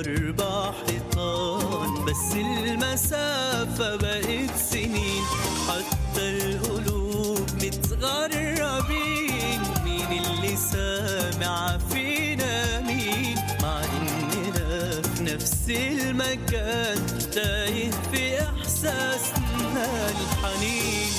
أربع حيطان بس المسافة بقت سنين حتى القلوب متغربين مين اللي سامع فينا مين مع إننا في نفس المكان تايه في إحساسنا الحنين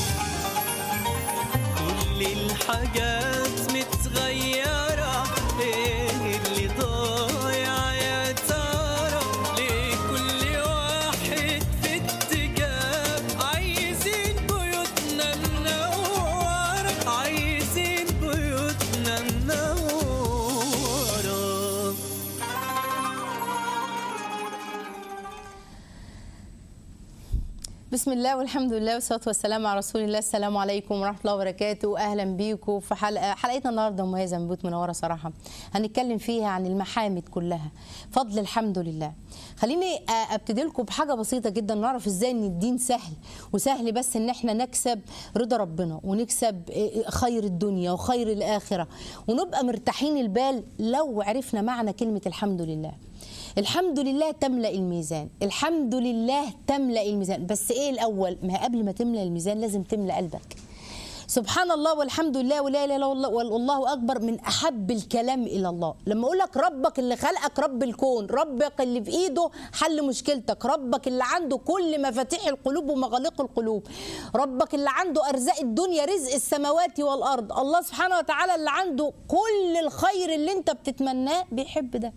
كل الحاجات متغيرة ايه اللي ضايع يا ترى ليه كل واحد في اتجاه عايزين بيوتنا منورة عايزين بيوتنا منورة بسم الله والحمد لله والصلاه والسلام على رسول الله السلام عليكم ورحمه الله وبركاته اهلا بيكم في حلقه حلقتنا النهارده مميزه من بيوت منوره صراحه هنتكلم فيها عن المحامد كلها فضل الحمد لله خليني ابتدي لكم بحاجه بسيطه جدا نعرف ازاي ان الدين سهل وسهل بس ان احنا نكسب رضا ربنا ونكسب خير الدنيا وخير الاخره ونبقى مرتاحين البال لو عرفنا معنى كلمه الحمد لله الحمد لله تملا الميزان الحمد لله تملا الميزان بس ايه الاول ما قبل ما تملا الميزان لازم تملا قلبك سبحان الله والحمد لله ولا اله الا الله والله اكبر من احب الكلام الى الله لما اقول لك ربك اللي خلقك رب الكون ربك اللي في ايده حل مشكلتك ربك اللي عنده كل مفاتيح القلوب ومغاليق القلوب ربك اللي عنده ارزاق الدنيا رزق السماوات والارض الله سبحانه وتعالى اللي عنده كل الخير اللي انت بتتمناه بيحب ده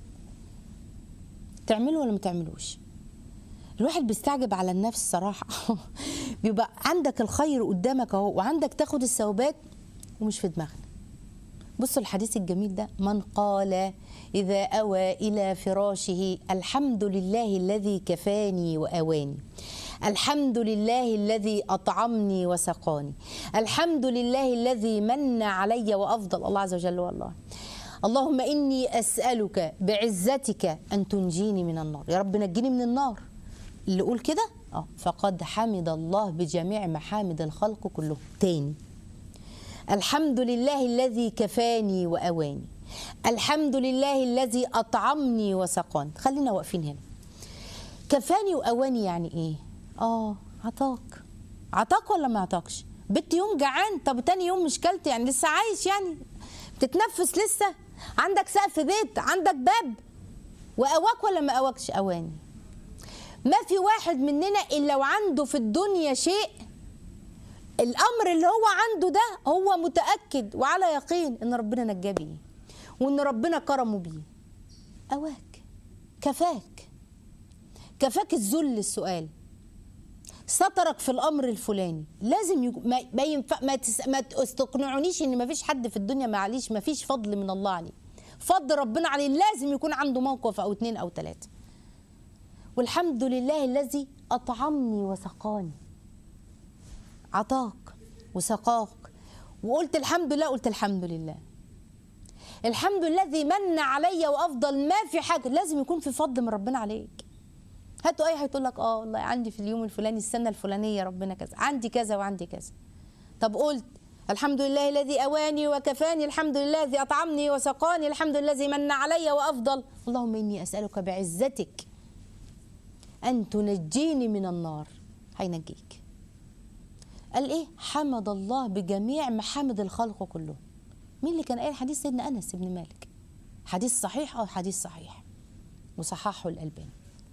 تعمله ولا ما تعملوش الواحد بيستعجب على النفس صراحة بيبقى عندك الخير قدامك اهو وعندك تاخد الثوابات ومش في دماغنا بصوا الحديث الجميل ده من قال إذا أوى إلى فراشه الحمد لله الذي كفاني وأواني الحمد لله الذي أطعمني وسقاني الحمد لله الذي من علي وأفضل الله عز وجل والله اللهم إني أسألك بعزتك أن تنجيني من النار يا رب نجيني من النار اللي يقول كده اه فقد حمد الله بجميع محامد الخلق كلهم تاني الحمد لله الذي كفاني وأواني الحمد لله الذي أطعمني وسقاني خلينا واقفين هنا كفاني وأواني يعني إيه اه عطاك عطاك ولا ما عطاكش بنت يوم جعان طب تاني يوم مش كلت يعني لسه عايش يعني بتتنفس لسه عندك سقف بيت عندك باب وأواك ولا ما أواكش أواني ما في واحد مننا إلا وعنده في الدنيا شيء الأمر اللي هو عنده ده هو متأكد وعلى يقين إن ربنا نجاه بيه وإن ربنا كرمه بيه أواك كفاك كفاك الذل السؤال سترك في الامر الفلاني لازم يك... ما ما, ينفع... ما, تس... ما تستقنعونيش ان ما فيش حد في الدنيا معليش ما فيش فضل من الله عليه فضل ربنا عليه لازم يكون عنده موقف او اتنين او تلاته والحمد لله الذي اطعمني وسقاني عطاك وسقاك وقلت الحمد لله قلت الحمد لله الحمد لله الذي من علي وافضل ما في حاجه لازم يكون في فضل من ربنا عليك هاتوا اي هتقول لك اه والله عندي في اليوم الفلاني السنه الفلانيه ربنا كذا عندي كذا وعندي كذا طب قلت الحمد لله الذي اواني وكفاني الحمد لله الذي اطعمني وسقاني الحمد لله الذي من علي وافضل اللهم اني اسالك بعزتك ان تنجيني من النار هينجيك قال ايه حمد الله بجميع محامد الخلق كلهم مين اللي كان قايل حديث سيدنا انس بن مالك حديث صحيح او حديث صحيح وصححه الالباني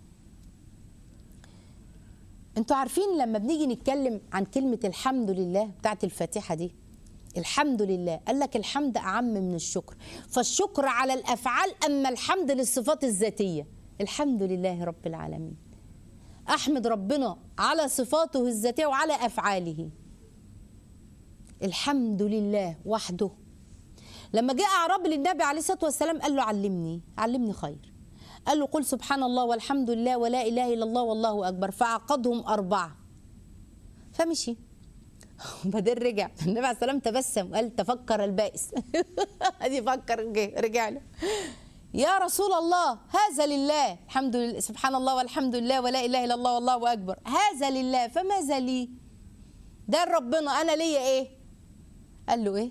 انتوا عارفين لما بنيجي نتكلم عن كلمة الحمد لله بتاعت الفاتحة دي الحمد لله قال لك الحمد أعم من الشكر فالشكر على الأفعال أما الحمد للصفات الذاتية الحمد لله رب العالمين أحمد ربنا على صفاته الذاتية وعلى أفعاله الحمد لله وحده لما جاء أعرابي للنبي عليه الصلاة والسلام قال له علمني علمني خير قال له قل سبحان الله والحمد لله ولا اله الا الله والله اكبر فعقدهم اربعه فمشي بعدين رجع النبي عليه السلام تبسم وقال تفكر البائس ادي فكر جه رجع له يا رسول الله هذا لله الحمد لله سبحان الله والحمد لله ولا اله الا الله والله اكبر هذا لله فماذا لي ده ربنا انا ليا ايه قال له ايه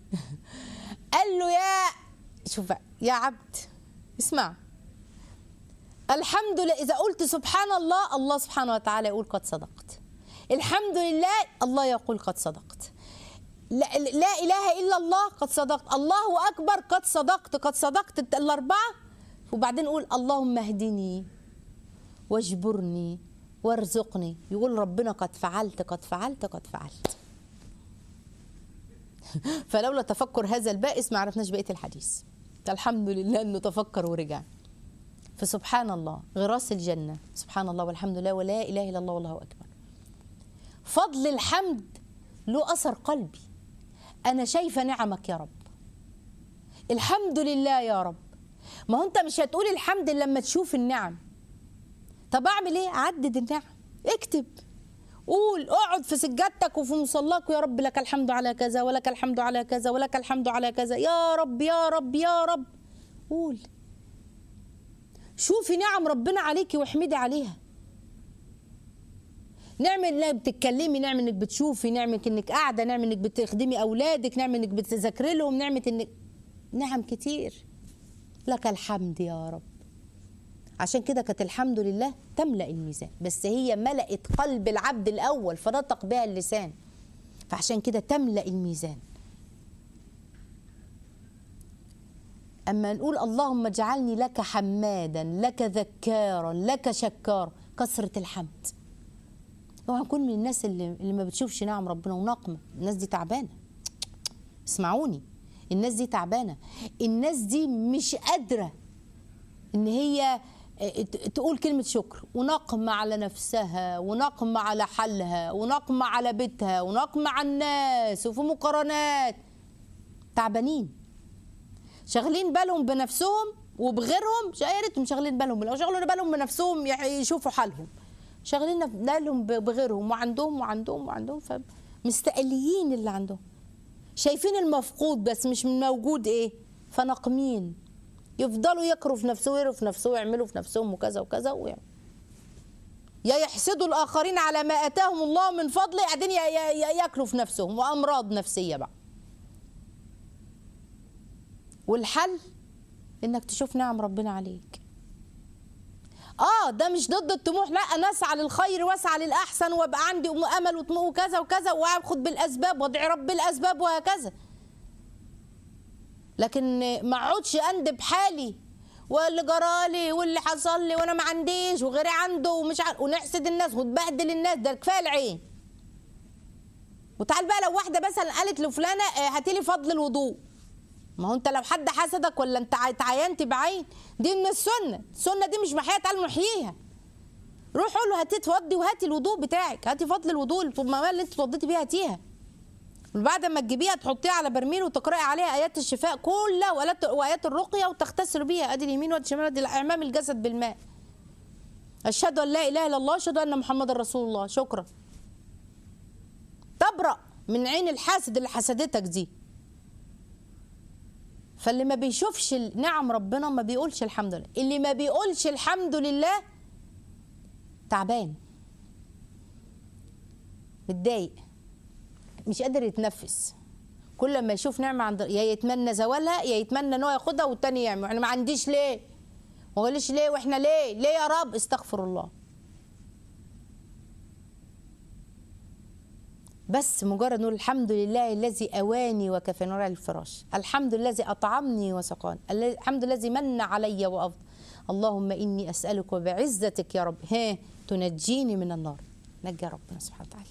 قال له يا شوف بقى، يا عبد اسمع الحمد لله اذا قلت سبحان الله الله سبحانه وتعالى يقول قد صدقت الحمد لله الله يقول قد صدقت لا, لا اله الا الله قد صدقت الله اكبر قد صدقت قد صدقت الاربعه وبعدين نقول اللهم اهدني واجبرني وارزقني يقول ربنا قد فعلت قد فعلت قد فعلت فلولا تفكر هذا البائس ما عرفناش بقيه الحديث الحمد لله انه تفكر ورجع فسبحان الله غراس الجنه سبحان الله والحمد لله ولا اله الا الله والله اكبر فضل الحمد له اثر قلبي انا شايفه نعمك يا رب الحمد لله يا رب ما هو انت مش هتقول الحمد إلا لما تشوف النعم طب اعمل ايه عدد النعم اكتب قول اقعد في سجادتك وفي مصلاك يا رب لك الحمد على كذا ولك الحمد على كذا ولك الحمد على كذا يا رب يا رب يا رب قول شوفي نعم ربنا عليكي واحمدي عليها نعمة انك بتتكلمي نعمة انك بتشوفي نعمة انك قاعدة نعمة انك بتخدمي اولادك نعمة انك بتذاكري لهم نعمة انك نعم كتير لك الحمد يا رب عشان كده كانت الحمد لله تملأ الميزان بس هي ملأت قلب العبد الأول فنطق بها اللسان فعشان كده تملأ الميزان أما نقول اللهم اجعلني لك حمادا لك ذكارا لك شكارا كثرة الحمد اوعى نكون من الناس اللي, اللي ما بتشوفش نعم ربنا ونقمة الناس دي تعبانة اسمعوني الناس دي تعبانة الناس دي مش قادرة ان هي تقول كلمة شكر ونقمة على نفسها ونقمة على حالها ونقمة على بيتها ونقمة على الناس وفي مقارنات تعبانين شاغلين بالهم بنفسهم وبغيرهم يا ريتهم شاغلين بالهم لو شغلوا بالهم بنفسهم يشوفوا حالهم شاغلين بالهم بغيرهم وعندهم وعندهم وعندهم فمستقليين اللي عندهم شايفين المفقود بس مش من موجود ايه فناقمين يفضلوا يكروا في نفسهم ويروا في نفسهم ويعملوا في نفسهم وكذا وكذا ويعمل. يا يحسدوا الاخرين على ما اتاهم الله من فضله قاعدين ياكلوا في نفسهم وامراض نفسيه بقى والحل انك تشوف نعم ربنا عليك اه ده مش ضد الطموح لا انا اسعى للخير واسعى للاحسن وابقى عندي امل وطموح وكذا وكذا واخد بالاسباب وادعي رب الاسباب وهكذا لكن ما اقعدش اندب حالي واللي جرالي واللي حصل لي وانا ما عنديش وغيري عنده ومش عارف ونحسد الناس وتبهدل الناس ده كفايه العين وتعال بقى لو واحده مثلا قالت لفلانه هاتي لي فضل الوضوء ما هو انت لو حد حسدك ولا انت اتعينت بعين دي من السنه السنه دي مش محيها تعال نحييها روح قول له هاتي توضي وهاتي الوضوء بتاعك هاتي فضل الوضوء الميه اللي انت اتوضيتي بيها هاتيها وبعد ما تجيبيها تحطيها على برميل وتقراي عليها ايات الشفاء كلها وايات الرقيه وتغتسلوا بيها ادي اليمين وادي الشمال ادي اعمام الجسد بالماء اشهد ان لا اله الا الله اشهد ان محمد رسول الله شكرا تبرأ من عين الحاسد اللي حسدتك دي فاللي ما بيشوفش نعم ربنا ما بيقولش الحمد لله اللي ما بيقولش الحمد لله تعبان متضايق مش قادر يتنفس كل ما يشوف نعمه عند يا يتمنى زوالها يا يتمنى ان هو ياخدها والتاني يعمل انا ما عنديش ليه ما قالش ليه واحنا ليه ليه يا رب استغفر الله بس مجرد نقول الحمد لله الذي اواني وكفاني على الفراش الحمد لله الذي اطعمني وسقاني الحمد لله الذي من علي وافضل اللهم اني اسالك وبعزتك يا رب ها تنجيني من النار نجي ربنا سبحانه وتعالى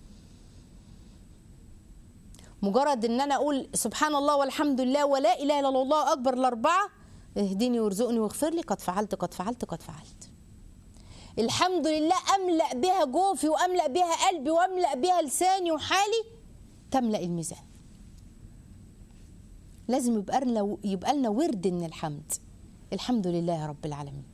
مجرد ان انا اقول سبحان الله والحمد لله ولا اله الا الله اكبر الاربعه اهدني وارزقني واغفر لي قد فعلت قد فعلت قد فعلت الحمد لله املا بها جوفي واملا بها قلبي واملا بها لساني وحالي تملا الميزان لازم يبقى لنا يبقى لنا ورد من الحمد الحمد لله رب العالمين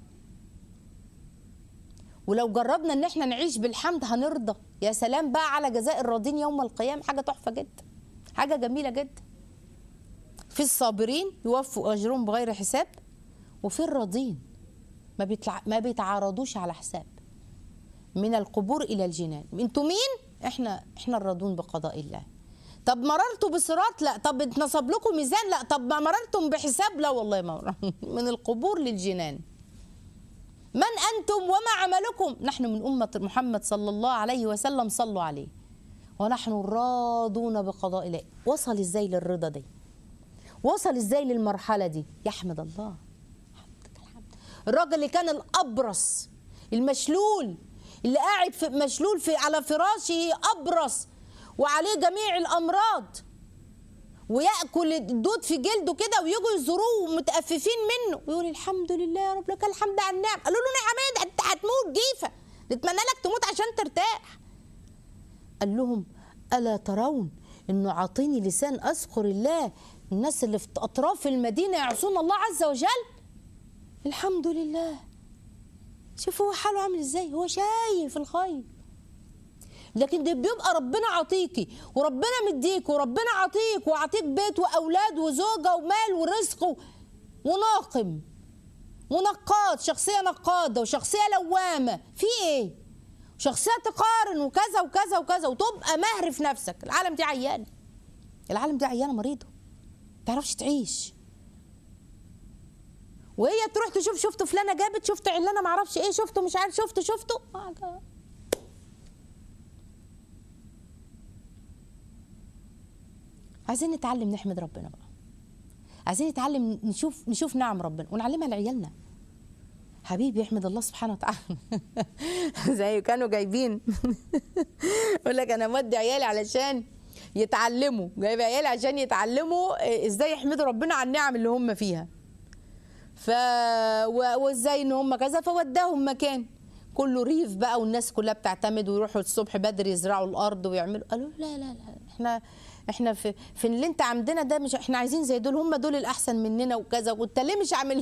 ولو جربنا ان احنا نعيش بالحمد هنرضى يا سلام بقى على جزاء الراضين يوم القيامه حاجه تحفه جدا حاجه جميله جدا في الصابرين يوفوا اجرهم بغير حساب وفي الراضين ما بيتلع... ما بيتعارضوش على حساب من القبور الى الجنان انتوا مين احنا احنا الراضون بقضاء الله طب مررتوا بصراط لا طب اتنصب لكم ميزان لا طب ما مررتم بحساب لا والله ما من القبور للجنان من انتم وما عملكم نحن من امه محمد صلى الله عليه وسلم صلوا عليه ونحن راضون بقضاء الله وصل ازاي للرضا دي وصل ازاي للمرحله دي يحمد الله حمدك الحمد الراجل اللي كان الابرص المشلول اللي قاعد في مشلول في على فراشه ابرص وعليه جميع الامراض وياكل الدود في جلده كده ويجوا يزوروه متأففين منه ويقول الحمد لله يا رب لك الحمد على النعم قالوا له نعم ايه ده انت هتموت جيفه نتمنى لك تموت عشان ترتاح قال لهم الا ترون انه عاطيني لسان اذكر الله الناس اللي في اطراف المدينه يعصون الله عز وجل الحمد لله شوفوا هو حاله عامل ازاي هو شايف الخير لكن ده بيبقى ربنا عطيكي وربنا مديك وربنا عطيك وعطيك بيت واولاد وزوجه ومال ورزق و- وناقم ونقاد شخصيه نقاده وشخصيه لوامه في ايه شخصيه تقارن وكذا وكذا وكذا وتبقى مهر في نفسك العالم دي عيانه العالم دي عيانه مريضه ما تعرفش تعيش وهي تروح تشوف شفت فلانه جابت شفت علانه ما اعرفش ايه شفته مش عارف شفته شفته آه ده. عايزين نتعلم نحمد ربنا بقى عايزين نتعلم نشوف نشوف نعم ربنا ونعلمها لعيالنا حبيبي يحمد الله سبحانه وتعالى زي كانوا جايبين يقول لك انا مودي عيالي علشان يتعلموا جايب عيالي عشان يتعلموا إيه، ازاي يحمدوا ربنا على النعم اللي هم فيها ف و- وازاي ان هم كذا فوداهم مكان كله ريف بقى والناس كلها بتعتمد ويروحوا الصبح بدري يزرعوا الارض ويعملوا قالوا لا لا لا احنا احنا في في اللي انت عندنا ده مش احنا عايزين زي دول هم دول الاحسن مننا وكذا وانت ليه مش عامل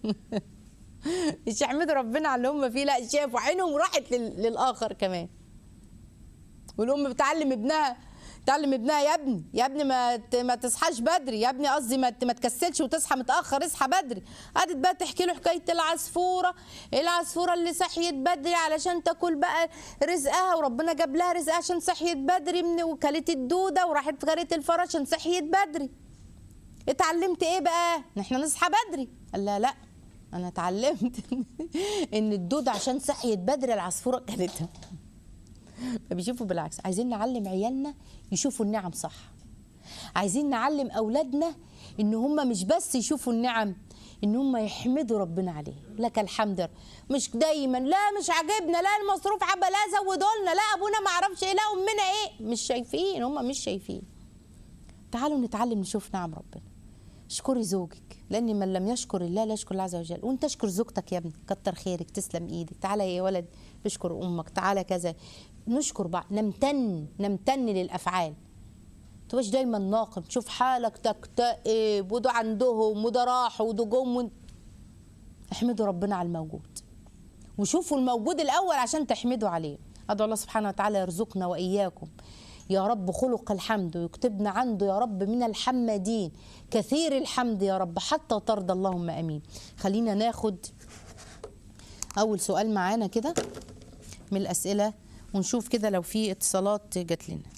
مش يحمدوا ربنا على اللي هم فيه لا شافوا عينهم راحت لل- للاخر كمان والام بتعلم ابنها تعلم ابنها يا ابني يا ابني ما ت- ما تصحاش بدري يا ابني قصدي ما ت- ما تكسلش وتصحى متاخر اصحى بدري قعدت بقى تحكي له حكايه العصفوره العصفوره اللي صحيت بدري علشان تاكل بقى رزقها وربنا جاب لها رزقها عشان صحيت بدري من وكلت الدوده وراحت كلت الفراشة عشان صحيت بدري اتعلمت ايه بقى ان احنا نصحى بدري قال لا لا انا اتعلمت ان الدودة عشان صحيت بدري العصفوره كلتها فبيشوفوا بالعكس عايزين نعلم عيالنا يشوفوا النعم صح عايزين نعلم اولادنا ان هم مش بس يشوفوا النعم ان هم يحمدوا ربنا عليه لك الحمد يا رب. مش دايما لا مش عاجبنا لا المصروف عبا لا زودوا لنا لا ابونا ما اعرفش ايه لا امنا ايه مش شايفين هم مش شايفين تعالوا نتعلم نشوف نعم ربنا اشكري زوجك لان من لم يشكر الله لا يشكر الله عز وجل وانت اشكر زوجتك يا ابني كتر خيرك تسلم ايدك تعالى يا ولد اشكر امك تعالى كذا نشكر بعض نمتن نمتن للافعال تبقاش دايما ناقم تشوف حالك تكتئب وده عندهم وده راحوا وده جم وانت- احمدوا ربنا على الموجود وشوفوا الموجود الاول عشان تحمدوا عليه ادعو الله سبحانه وتعالى يرزقنا واياكم يا رب خلق الحمد ويكتبنا عنده يا رب من الحمادين كثير الحمد يا رب حتى ترضى اللهم امين خلينا ناخد اول سؤال معانا كده من الاسئله ونشوف كده لو في اتصالات جات لنا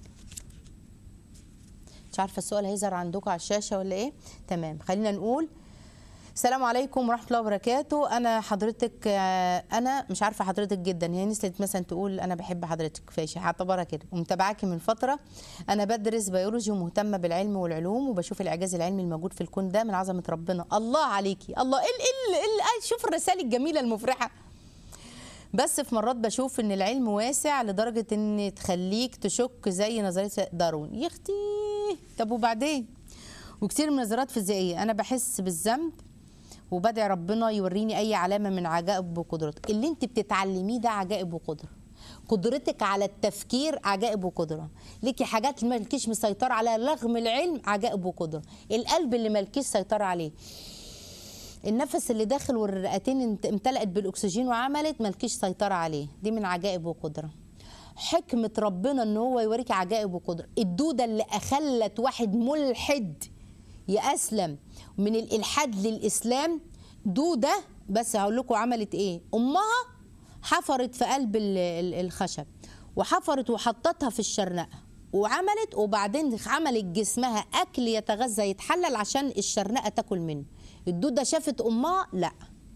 مش عارفه السؤال هيظهر عندكم على الشاشه ولا ايه تمام خلينا نقول السلام عليكم ورحمه الله وبركاته انا حضرتك آه، انا مش عارفه حضرتك جدا هي نسيت مثلا تقول انا بحب حضرتك فاشي هعتبرها كده ومتابعاكي من فتره انا بدرس بيولوجي ومهتمه بالعلم والعلوم وبشوف الاعجاز العلمي الموجود في الكون ده من عظمه ربنا الله عليكي الله ايه ال- ال- ال- شوف الرسائل الجميله المفرحه بس في مرات بشوف ان العلم واسع لدرجه ان تخليك تشك زي نظريه داروين يا اختي طب وبعدين وكتير من النظريات فيزيائيه انا بحس بالذنب وبدعي ربنا يوريني اي علامه من عجائب وقدرته اللي انت بتتعلميه ده عجائب وقدره قدرتك على التفكير عجائب وقدره ليكي حاجات مالكيش مسيطره عليها رغم العلم عجائب وقدره القلب اللي مالكيش سيطره عليه النفس اللي داخل والرئتين انت- امتلأت بالاكسجين وعملت مالكيش سيطره عليه دي من عجائب وقدره حكمه ربنا ان هو يوريك عجائب وقدره الدوده اللي اخلت واحد ملحد يأسلم من الالحاد للاسلام دوده بس هقول لكم عملت ايه امها حفرت في قلب ال- ال- الخشب وحفرت وحطتها في الشرنقه وعملت وبعدين عملت جسمها اكل يتغذى يتحلل عشان الشرنقه تاكل منه الدوده شافت امها لا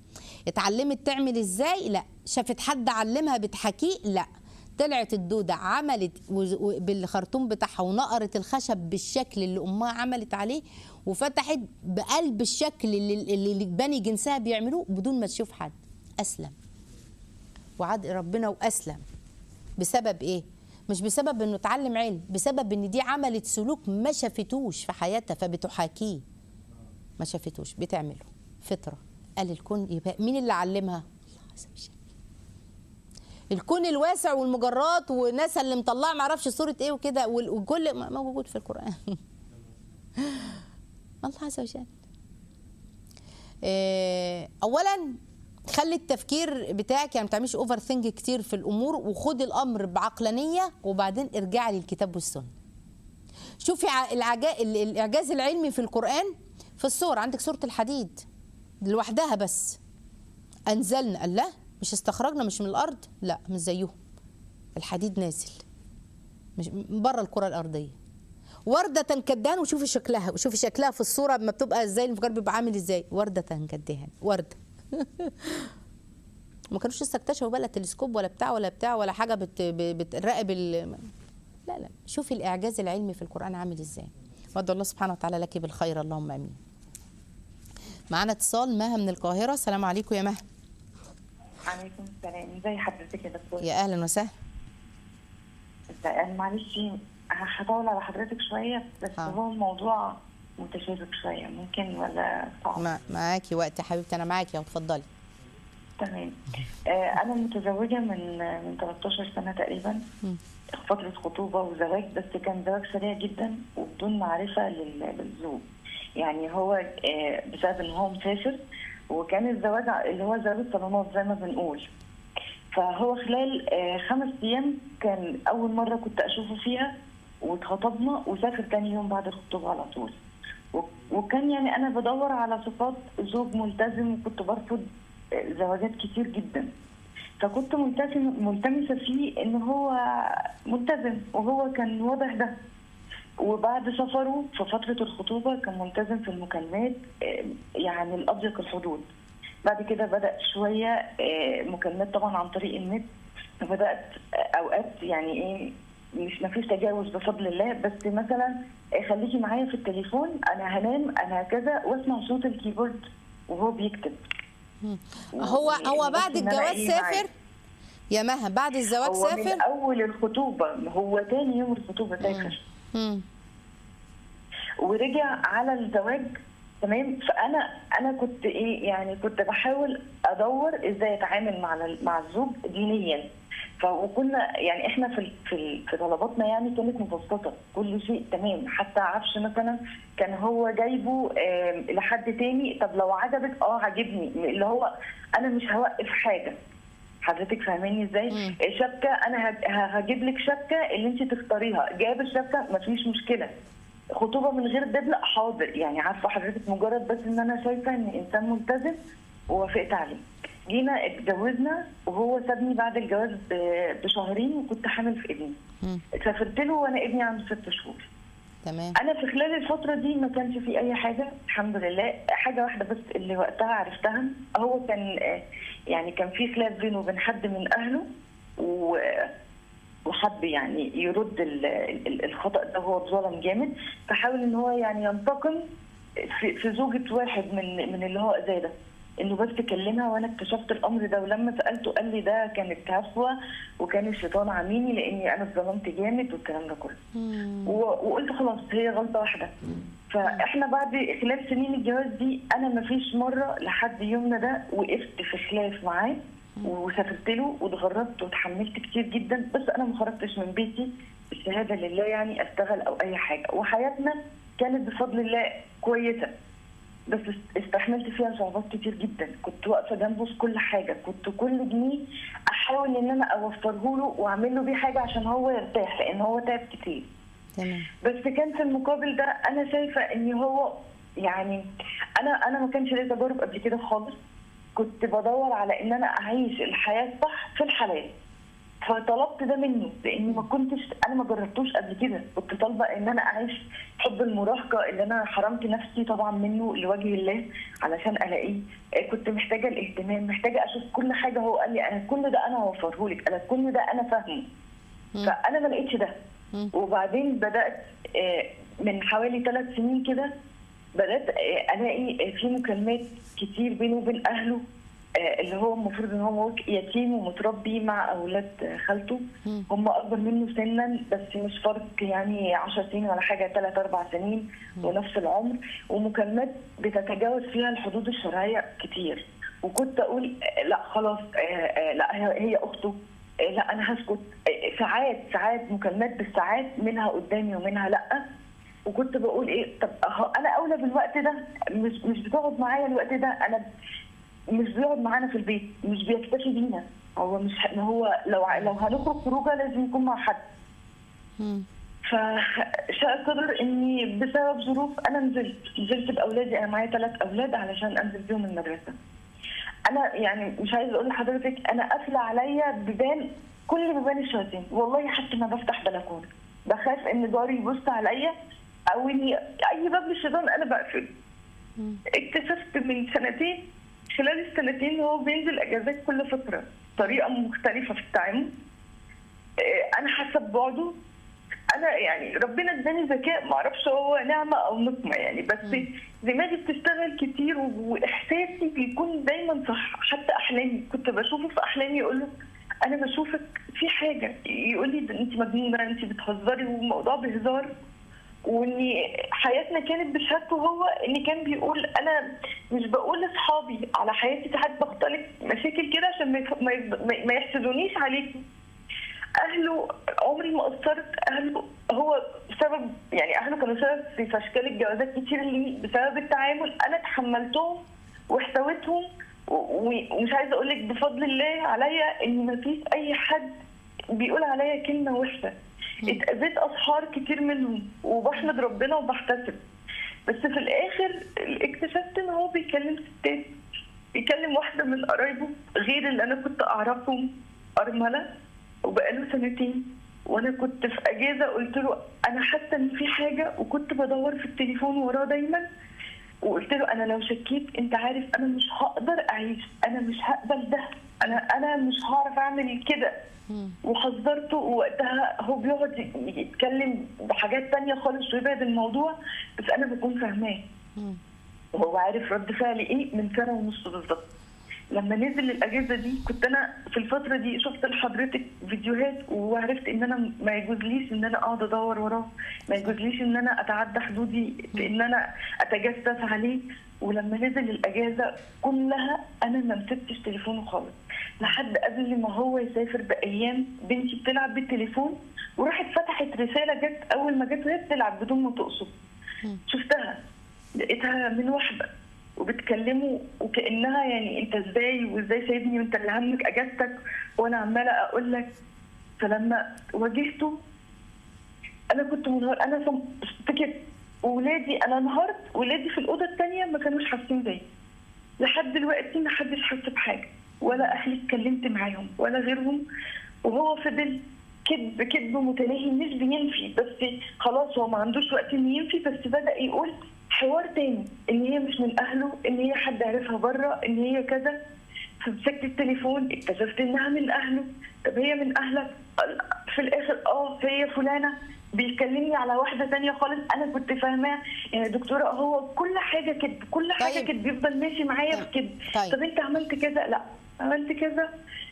اتعلمت تعمل ازاي لا شافت حد علمها بتحكيه لا طلعت الدودة عملت وز- و- بالخرطوم بتاعها ونقرت الخشب بالشكل اللي أمها عملت عليه وفتحت بقلب الشكل اللي, اللي بني جنسها بيعملوه بدون ما تشوف حد أسلم وعاد ربنا وأسلم بسبب إيه؟ مش بسبب إنه اتعلم علم بسبب إن دي عملت سلوك ما شافتوش في حياتها فبتحاكيه ما شافتوش بتعمله فطرة قال الكون يبقى مين اللي علمها؟ الله عز وجل الكون الواسع والمجرات وناسا اللي مطلعه معرفش صوره ايه وكده وال- وكل ما موجود في القران الله عز وجل آه، اولا خلي التفكير بتاعك يعني ما تعملش اوفر ثينك كتير في الامور وخد الامر بعقلانيه وبعدين ارجعي للكتاب والسنه شوفي ع- العجا... ال- الاعجاز العلمي في القران في الصور عندك سوره الحديد لوحدها بس انزلنا قال لا مش استخرجنا مش من الارض لا مش زيهم الحديد نازل مش من بره الكره الارضيه وردة كدهان وشوفي شكلها وشوفي شكلها في الصورة لما بتبقى ازاي الانفجار بيبقى عامل ازاي وردة كدهان وردة ما كانوش لسه اكتشفوا بقى لا تلسكوب ولا بتاع ولا بتاع ولا حاجة بت ب- بتراقب ال... لا لا شوفي الإعجاز العلمي في القرآن عامل ازاي وادعو الله سبحانه وتعالى لك بالخير اللهم امين معانا اتصال مها من القاهرة السلام عليكم يا مها عليكم السلام ازي حضرتك يا دكتور يا اهلا وسهلا ازاي معلش هطول على حضرتك شويه بس آه. هو الموضوع متشابك شويه ممكن ولا صعب مع- معاكي وقت يا حبيبتي انا معاكي اهو اتفضلي تمام آه انا متزوجه من من 13 سنه تقريبا مم. فتره خطوبه وزواج بس كان زواج سريع جدا وبدون معرفه لل- للزوج يعني هو آه بسبب ان هو مسافر وكان الزواج اللي هو زواج الصالونات زي ما بنقول فهو خلال آه، خمس ايام كان اول مره كنت اشوفه فيها واتخطبنا وسافر تاني يوم بعد الخطوبه على طول و- وكان يعني انا بدور على صفات زوج ملتزم وكنت برفض آه، زواجات كتير جدا فكنت ملتزم ملتمسه فيه ان هو ملتزم وهو كان واضح ده وبعد سفره في فترة الخطوبة كان ملتزم في المكالمات آه، يعني الأضيق الحدود بعد كده بدأ شوية آه، مكالمات طبعا عن طريق النت فبدأت آه، أوقات يعني إيه مش مفيش تجاوز بفضل الله بس مثلا آه، خليكي معايا في التليفون أنا هنام أنا كذا وأسمع صوت الكيبورد وهو بيكتب هو هو بس بعد إن أنا الجواز إيه معاه. سافر يا مها بعد الزواج هو سافر من أول الخطوبة هو تاني يوم الخطوبة سافر مم. ورجع على الزواج تمام فانا انا كنت ايه يعني كنت بحاول ادور ازاي اتعامل مع ال- مع الزوج دينيا ف وكنا يعني احنا في ال- في ال- في طلباتنا يعني كانت مبسطه كل شيء تمام حتى عفش مثلا كان هو جايبه آم، لحد تاني طب لو عجبك اه عجبني اللي هو انا مش هوقف حاجه حضرتك فاهماني ازاي؟ مم. شبكه انا هج- ه- هجيب لك شبكه اللي انت تختاريها، جايب الشبكه مفيش مشكله. خطوبه من غير دبل حاضر يعني عارفه حضرتك مجرد بس ان انا شايفه ان انسان ملتزم ووافقت عليه. جينا اتجوزنا وهو سابني بعد الجواز ب- بشهرين وكنت حامل في ابني. مم. سافرت له وانا ابني عنده ست شهور. تمام انا في خلال الفتره دي ما كانش في اي حاجه الحمد لله حاجه واحده بس اللي وقتها عرفتها هو كان آه، يعني كان في خلاف بينه وبين حد من اهله و وحب يعني يرد ال- ال- الخطا ده هو اتظلم جامد فحاول ان هو يعني ينتقم في, في زوجة واحد من من اللي هو زي ده انه بس كلمها وانا اكتشفت الامر ده ولما سالته قال لي ده كانت هفوه وكان الشيطان عاميني لاني انا اتظلمت جامد والكلام ده كله مم. و- وقلت خلاص هي غلطه واحده فاحنا بعد خلال سنين الجواز دي انا ما فيش مره لحد يومنا ده وقفت في خلاف معاه وسافرت له واتغربت وتحملت كتير جدا بس انا ما خرجتش من بيتي الشهاده لله يعني اشتغل او اي حاجه وحياتنا كانت بفضل الله كويسه بس است- استحملت فيها صعوبات كتير جدا كنت واقفه جنبه في كل حاجه كنت كل جنيه احاول ان انا اوفره له واعمل له بيه حاجه عشان هو يرتاح لان هو تعب كتير تمام بس كان في المقابل ده انا شايفه ان هو يعني انا انا ما كانش ليا تجارب قبل كده خالص كنت بدور على ان انا اعيش الحياه صح في الحلال فطلبت ده منه لاني ما كنتش انا ما جربتوش قبل كده كنت طالبه ان انا اعيش حب المراهقه اللي انا حرمت نفسي طبعا منه لوجه الله علشان الاقيه آه، كنت محتاجه الاهتمام محتاجه اشوف كل حاجه هو قال لي انا كل ده انا هوفره لك انا كل ده انا فاهمه فانا ما لقيتش ده مم. وبعدين بدات آه، من حوالي ثلاث سنين كده بدات آه، الاقي آه، في مكالمات كتير بينه وبين اهله آه، اللي هو المفروض ان هو يتيم ومتربي مع اولاد آه، خالته مم. هم اكبر منه سنا بس مش فرق يعني 10 سنين ولا حاجه 3 4 سنين ونفس العمر ومكالمات بتتجاوز فيها الحدود الشرعيه كتير وكنت اقول آه، لا خلاص آه، آه، لا هي هي اخته آه، لا انا هسكت آه، ساعات ساعات مكالمات بالساعات منها قدامي ومنها لا وكنت بقول ايه طب أهو انا اولى بالوقت ده مش مش بتقعد معايا الوقت ده انا مش بيقعد معانا في البيت مش بيكتفي بينا هو مش ما هو لو ع- لو هنخرج خروجه لازم يكون مع حد مم. فشاء القدر اني بسبب ظروف انا نزلت نزلت باولادي انا معايا ثلاث اولاد علشان انزل بيهم المدرسه انا يعني مش عايزه اقول لحضرتك انا قافله عليا بيبان كل بيبان الشياطين والله حتى ما بفتح بلكونه بخاف ان جاري يبص عليا او اني اي باب للشيطان انا بقفله مم. اكتشفت من سنتين خلال السنتين هو بينزل اجازات كل فتره طريقه مختلفه في التعامل آه، انا حاسه ببعده انا يعني ربنا اداني ذكاء ما اعرفش هو نعمه او نقمه يعني بس دماغي بتشتغل كتير و- واحساسي بيكون دايما صح حتى احلامي كنت بشوفه في احلامي يقول له انا بشوفك في حاجه يقول لي ده انت مجنونه انت بتهزري والموضوع بهزار وان حياتنا كانت بشهادته هو ان كان بيقول انا مش بقول لاصحابي على حياتي ساعات بختلط مشاكل كده عشان ما يف- ما يف- ما يحسدونيش عليكي اهله عمري ما قصرت اهله هو بسبب يعني اهله كانوا سبب في فشكال الجوازات كتير لي بسبب التعامل انا تحملتهم واحتويتهم و- و- ومش عايزه اقول لك بفضل الله عليا ان ما فيش اي حد بيقول عليا كلمه وحشه اتاذيت اسحار كتير منهم وبحمد ربنا وبحتسب بس في الاخر اكتشفت ان هو بيكلم ستات بيكلم واحده من قرايبه غير اللي انا كنت اعرفهم ارمله وبقاله سنتين وانا كنت في اجازه قلت له انا حاسه ان في حاجه وكنت بدور في التليفون وراه دايما وقلت له انا لو شكيت انت عارف انا مش هقدر اعيش انا مش هقبل ده انا انا مش هعرف اعمل كده مم. وحذرته ووقتها هو بيقعد يتكلم بحاجات تانية خالص ويبعد الموضوع بس انا بكون فاهماه مم. وهو عارف رد فعلي ايه من سنه ونص بالظبط لما نزل الاجازه دي كنت انا في الفتره دي شفت لحضرتك فيديوهات وعرفت ان انا ما يجوزليش ان انا اقعد ادور وراه ما يجوزليش ان انا اتعدى حدودي في ان انا اتجسس عليه ولما نزل الاجازه كلها انا ما مسكتش تليفونه خالص لحد قبل ما هو يسافر بايام بنتي بتلعب بالتليفون وراحت فتحت رساله جت اول ما جت وهي بتلعب بدون ما تقصد شفتها لقيتها من واحده وبتكلمه وكانها يعني انت ازاي وازاي سايبني وانت اللي همك اجازتك وانا عماله اقول لك فلما واجهته انا كنت منهار انا صم- سكت وولادي انا انهارت ولادي في الاوضه الثانيه ما كانوش حاسين زيي لحد دلوقتي ما حدش حس بحاجه ولا اهلي اتكلمت معاهم ولا غيرهم وهو فضل كذب كذب متناهي مش بينفي بس خلاص هو ما عندوش وقت انه ينفي بس بدا يقول حوار تاني ان هي مش من اهله ان هي حد عرفها بره ان هي كذا فمسكت التليفون اكتشفت انها من اهله طب هي من اهلك في الاخر اه هي فلانه بيكلمني على واحده تانية خالص انا كنت فاهماها يعني دكتوره هو كل حاجه كده كل حاجه طيب. كده بيفضل ماشي معايا في كده طيب. طب انت عملت كذا لا عملت كذا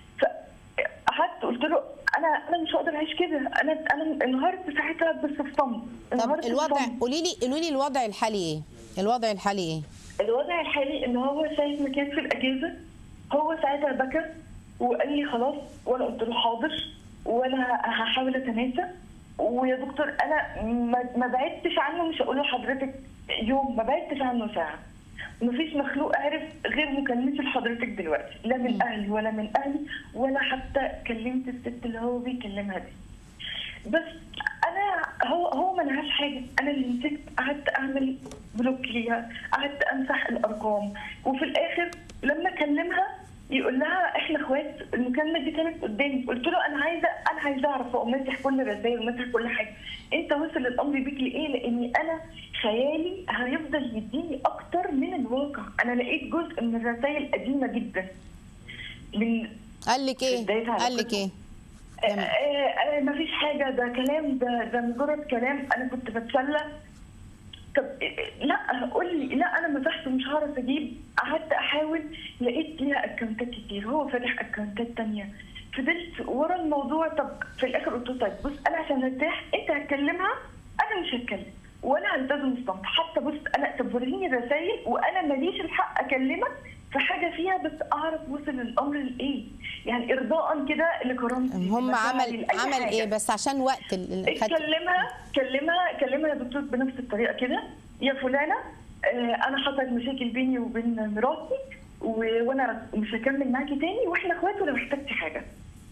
فقعدت قلت له انا انا مش هقدر اعيش كده انا انا انهارت ساعتها بس في صمت طب انهارت في الوضع صمت. قولي لي قولي لي الوضع الحالي ايه الوضع الحالي ايه الوضع الحالي ان هو ساعه ما كان في الاجازه هو ساعتها بكى وقال لي خلاص وانا قلت له حاضر وانا هحاول اتناسى ويا دكتور انا ما, ما بعدتش عنه مش هقول لحضرتك يوم ما بعدتش عنه ساعه مفيش مخلوق عرف غير مكالمتي لحضرتك دلوقتي لا من اهلي ولا من اهلي ولا حتى كلمت الست اللي هو بيكلمها دي بس انا هو هو ما لهاش حاجه انا اللي مسكت قعدت اعمل بلوك ليها قعدت امسح الارقام وفي الاخر لما اكلمها يقول لها احنا اخوات المكالمه دي كانت قدامي قلت له انا عايزه انا عايزه اعرف هو ماسح كل الرسائل وماسح كل حاجه انت وصل الامر بيك لايه لاني انا خيالي هيفضل يديني اكتر من الواقع انا لقيت جزء من الرسائل قديمه جدا من قال لك ايه بداية قال لك ايه آه آه آه مفيش حاجه ده كلام ده ده مجرد كلام انا كنت بتسلى طب آه، لا قول لي لا انا مسحت ومش هعرف اجيب قعدت احاول لقيت ليها اكونتات كتير هو فاتح اكونتات تانية فضلت ورا الموضوع طب في الاخر قلت له طيب بص انا عشان ارتاح انت هتكلمها انا مش هتكلم ولا هلتزم الصمت حتى بص انا طب وريني الرسايل وانا ماليش الحق اكلمك في حاجه فيها بس اعرف وصل الامر لايه يعني ارضاء كده لكرامتي هم لمشاعري، عمل لأي عمل حاجة. ايه بس عشان وقت ال- ال- خد- كلمها كلمها كلمها يا دكتور بنفس الطريقه كده يا فلانه آه، انا حصلت مشاكل بيني وبين مراتي و- وانا مش هكمل معاكي تاني واحنا اخوات ولا محتاجتي حاجه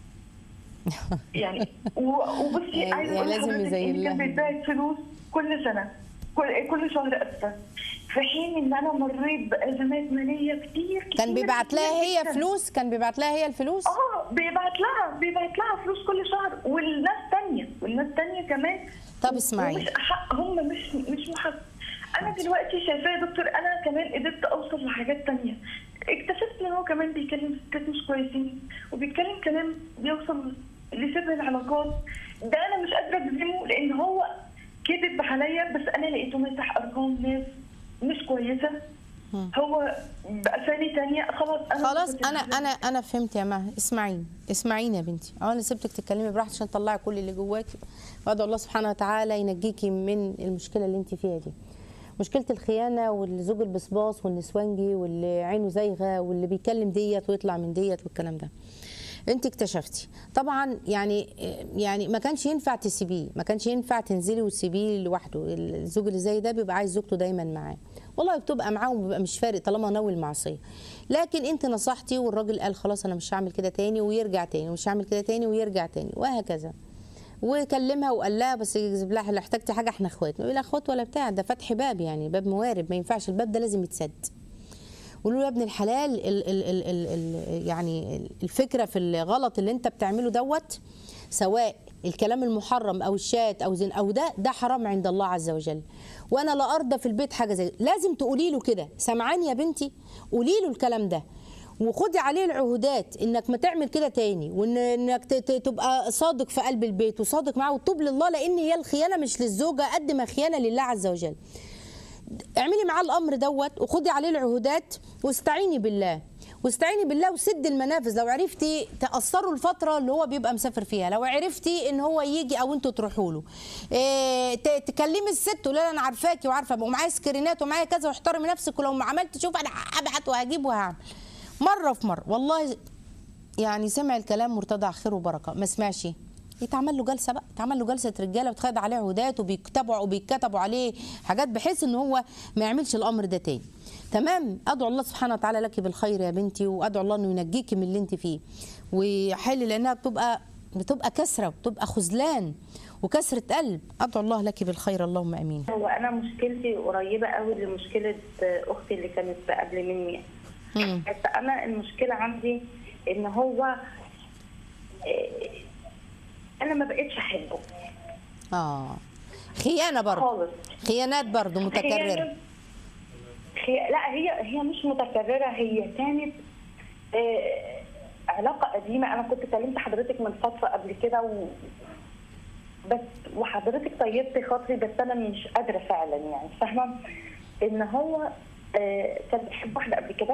يعني و- وبصي يعني- عايزه يعني اقول لازم لحضرتك يزين ان لها. كان بيتباعت فلوس كل سنه كل كل شهر اسفه في حين ان انا مريت بازمات ماليه كتير كتير كان بيبعت لها كتير هي جداً. فلوس كان بيبعت لها هي الفلوس اه بيبعت لها بيبعت لها فلوس كل شهر والناس تانية والناس تانية كمان طب اسمعي. ومش حق هم مش مش محق انا دلوقتي شايفاه يا دكتور انا كمان قدرت اوصل لحاجات تانية اكتشفت ان هو كمان بيكلم ستات مش كويسين وبيتكلم كلام بيوصل لشبه العلاقات ده انا مش قادره اجزمه لان هو كذب عليا بس انا لقيته ماسح ارقام ناس مش كويسه هو باسامي تانية خلاص انا خلاص كنت انا انا انا فهمت يا مها اسمعيني اسمعيني يا بنتي اه انا سبتك تتكلمي براحتك عشان تطلعي كل اللي جواكي وادعو الله سبحانه وتعالى ينجيكي من المشكله اللي انت فيها دي مشكله الخيانه والزوج البصباص والنسوانجي واللي عينه زايغه واللي بيكلم ديت ويطلع من ديت والكلام ده انت اكتشفتي طبعا يعني يعني ما كانش ينفع تسيبيه ما كانش ينفع تنزلي وتسيبيه لوحده الزوج اللي زي ده بيبقى عايز زوجته دايما معاه والله بتبقى معاه وبيبقى مش فارق طالما ناوي المعصيه لكن انت نصحتي والراجل قال خلاص انا مش هعمل كده تاني ويرجع تاني ومش هعمل كده تاني ويرجع تاني وهكذا وكلمها وقال لها بس يجذب لها لو احتجتي حاجه احنا اخوات نقول اخوات ولا بتاع ده فتح باب يعني باب موارب ما ينفعش الباب ده لازم يتسد قولوا له يا ابن الحلال ال ال ال ال ال يعني الفكره في الغلط اللي انت بتعمله دوت سواء الكلام المحرم او الشات او زين او ده ده حرام عند الله عز وجل وانا لا ارضى في البيت حاجه زي لازم تقولي له كده سمعاني يا بنتي قولي له الكلام ده وخدي عليه العهودات انك ما تعمل كده تاني وان انك ت- ت- تبقى صادق في قلب البيت وصادق معاه وتوب لله لان هي الخيانه مش للزوجه قد ما خيانه لله عز وجل اعملي معاه الامر دوت وخدي عليه العهودات واستعيني بالله واستعيني بالله وسد المنافذ لو عرفتي تقصروا الفتره اللي هو بيبقى مسافر فيها لو عرفتي ان هو يجي او انتوا تروحوا له إيه ت- تكلمي الست تقول لها انا عارفاكي وعارفه ومعايا سكرينات ومعايا كذا واحترمي نفسك ولو ما عملت شوف انا هبعت وهجيب وهعمل مره في مره والله يعني سمع الكلام مرتضى خير وبركه ما سمعش يتعمل له جلسه بقى يتعمل له جلسه رجاله وتخد عليه عهودات وبيكتبوا وبيكتبوا عليه حاجات بحيث ان هو ما يعملش الامر ده تاني تمام ادعو الله سبحانه وتعالى لك بالخير يا بنتي وادعو الله انه ينجيكي من اللي انت فيه ويحل لانها بتبقى بتبقى كسره وبتبقى خذلان وكسره قلب ادعو الله لك بالخير اللهم امين هو انا مشكلتي قريبه قوي لمشكله اختي اللي كانت قبل مني مم. بس انا المشكله عندي ان هو إيه، انا ما بقتش احبه اه خيانه برضه خالص خيانات برضه متكرره هي هي لا هي هي مش متكرره هي كانت آه، علاقه قديمه انا كنت كلمت حضرتك من فتره قبل كده و بس وحضرتك طيبت خاطري بس انا مش قادره فعلا يعني فاهمه ان هو آه، كان بيحب واحده قبل كده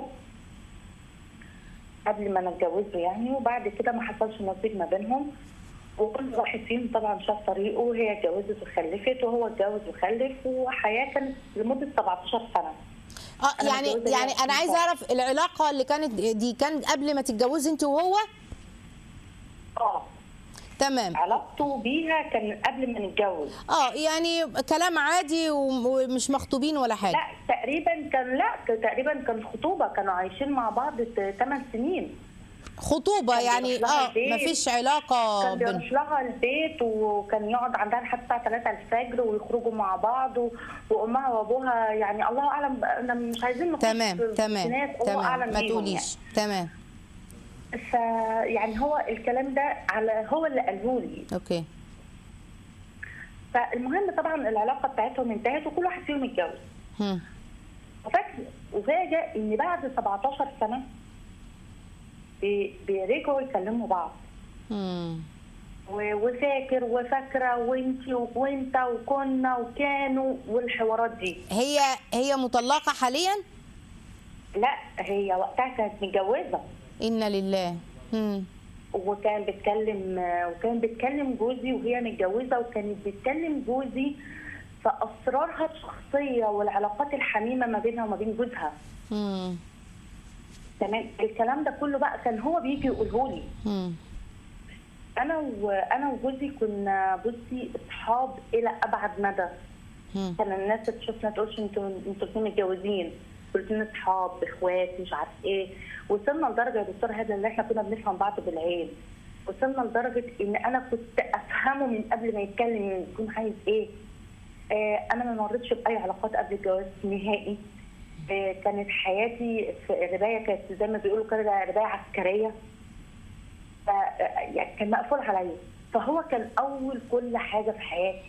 قبل ما نتجوزه يعني وبعد كده ما حصلش نصيب ما بينهم وكل واحد فيهم طبعا شاف طريقه وهي اتجوزت وخلفت وهو اتجوز وخلف وحياه كانت لمده 17 سنه اه أنا يعني متجوزة يعني دلوقتي انا عايزه من اعرف العلاقه اللي كانت دي كان قبل ما تتجوزي انت وهو اه تمام علاقته بيها كان قبل ما نتجوز اه يعني كلام عادي وم- ومش مخطوبين ولا حاجه لا تقريبا كان لا تقريبا كان خطوبه كانوا عايشين مع بعض 8 سنين خطوبه كان يعني بيروح لها اه البيت. مفيش علاقه كان بين بيروح لها البيت وكان يقعد عندها لحد الساعه 3 الفجر ويخرجوا مع بعض و- وامها وابوها يعني الله اعلم انا مش عايزين نخش تمام في- في تمام ناس الله تمام اعلم ما بيهم تقوليش تمام فيعني هو الكلام ده على هو اللي قاله لي اوكي فالمهم طبعا العلاقه بتاعتهم انتهت وكل واحد فيهم اتجوز هم. وفاكر وفاجئ ان بعد 17 سنه بي- بيرجعوا يكلموا بعض هم. و- وفاكر وفاكره وانتي وانت وكنا وكانوا والحوارات دي هي هي مطلقه حاليا لا هي وقتها كانت متجوزه انا لله هم. وكان بتكلم وكان بتكلم جوزي وهي متجوزه وكانت بتكلم جوزي في اسرارها الشخصيه والعلاقات الحميمه ما بينها وما بين جوزها هم. تمام الكلام ده كله بقى كان هو بيجي يقوله لي هم. انا وانا وجوزي كنا بصي اصحاب الى ابعد مدى هم. كان الناس تشوفنا تقولش انتوا انتوا الاثنين متجوزين قلت اصحاب اخوات مش عارف ايه وصلنا لدرجه يا دكتور هذا اللي احنا كنا بنفهم بعض بالعين وصلنا لدرجه ان انا كنت افهمه من قبل ما يتكلم يكون عايز ايه آه انا ما مريتش باي علاقات قبل الجواز نهائي آه كانت حياتي في ربايه كانت زي ما بيقولوا كده ربايه عسكريه ف يعني كان مقفول عليا فهو كان اول كل حاجه في حياتي